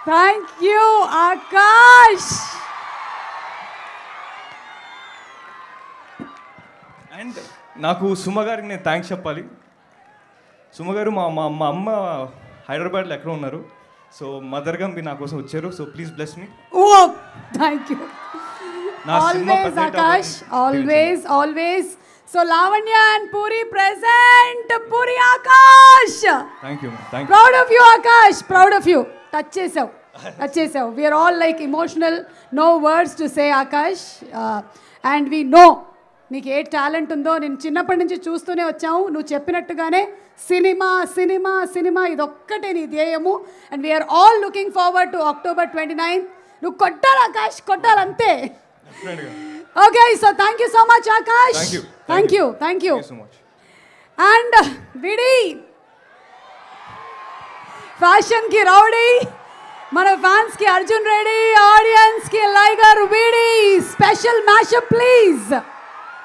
Thank you Akash and నాకు సుమ గారికి నేను థ్యాంక్స్ చెప్పాలి సుమ గారు మా మా మా అమ్మ హైదరాబాద్లో ఎక్కడ ఉన్నారు సో మదర్గా మీరు నా కోసం వచ్చారు so please bless me oh thank you నా సినిమా ఆల్వేస్ పెద్ద hit ఆకాష్ అవ్వాలని always always so Lavanya and Puri present Puri Akash thank you thank proud of you Akash proud of you touch చేసావు టచ్ చేసావు we're all like emotional no words to say Akash and we know నీకు a talent ఉందో నేను చిన్నప్పటి నుంచి చూస్తూనే వచ్చాము నువ్వు చెప్పినట్టుగానే సినిమా సినిమా సినిమా ఇదొక్కటే నీ ధ్యేయము and we're all looking forward to October twenty ninth నువ్వు కొట్టాలి ఆకాష్ కొట్టాలంతే డెఫినెట్గా okay so thank you so much Akash Thank you. Thank you thank you so much and VD fashion కి రౌడీ మన ఫ్యాన్స్ కి అర్జున్ రెడ్డి ఆడియన్స్ కి లైగర్ విడి స్పెషల్ మ్యాషప్ ప్లీజ్